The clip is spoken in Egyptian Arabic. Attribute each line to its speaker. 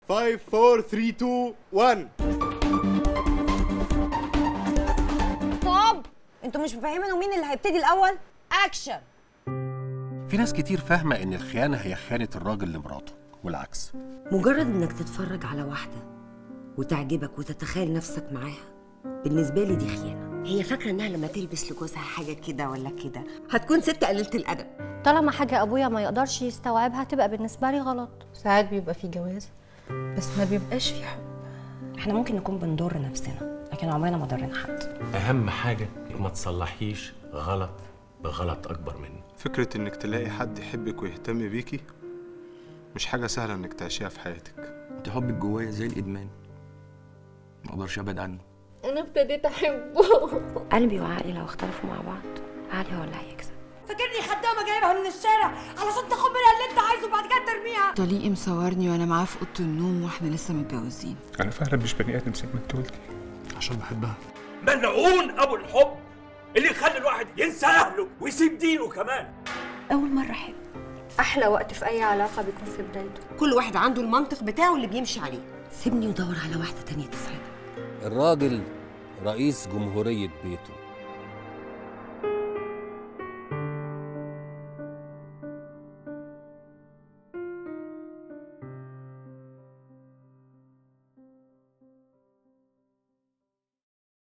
Speaker 1: 5 4 3 2 1
Speaker 2: طب انتوا مش مفهمينه مين اللي هيبتدي الاول اكشن
Speaker 3: في ناس كتير فاهمة إن الخيانة هي خيانة الراجل لمراته والعكس
Speaker 4: مجرد انك تتفرج على واحدة وتعجبك وتتخيل نفسك معاها بالنسبة لي دي خيانة هي فاكرة انها لما تلبس لجوزها حاجة كده ولا كده هتكون ست قليلة الأدب
Speaker 5: طالما حاجة أبويا ما يقدرش يستوعبها تبقى بالنسبة لي غلط
Speaker 6: ساعات بيبقى في جواز بس ما بيبقاش في حب
Speaker 2: احنا ممكن نكون بنضر نفسنا لكن عمرنا ما ضرنا حد
Speaker 7: اهم حاجه ما تصلحيش غلط بغلط اكبر منه
Speaker 8: فكرة إنك تلاقي حد يحبك ويهتم بيكي مش حاجة سهلة إنك تعيشيها في حياتك
Speaker 9: انت حبك جوايا زي الادمان ما اقدرش ابعد عنه
Speaker 6: انا ابتديت احبه
Speaker 4: قلبي وعقلي لو اختلفوا مع بعض عقلي هو اللي هيكسب
Speaker 2: فاكرني خدامه جايبها من الشارع علشان تاخد منها اللي انت عايزه وبعد كده ترميها
Speaker 10: طليقي مصورني وانا معاه في اوضه النوم واحنا لسه متجوزين
Speaker 8: أنا فعلا مش بني آدم زي ما أنت قلتي
Speaker 7: عشان بحبها
Speaker 11: ملعون ابو الحب اللي يخلي الواحد ينسى اهله ويسيب دينه كمان
Speaker 4: أول مرة أحب
Speaker 6: احلى وقت في اي علاقه بيكون في بدايته
Speaker 4: كل واحد عنده المنطق بتاعه اللي بيمشي عليه سيبني ودور على واحدة تانية تسعدك
Speaker 3: الراجل رئيس جمهورية بيته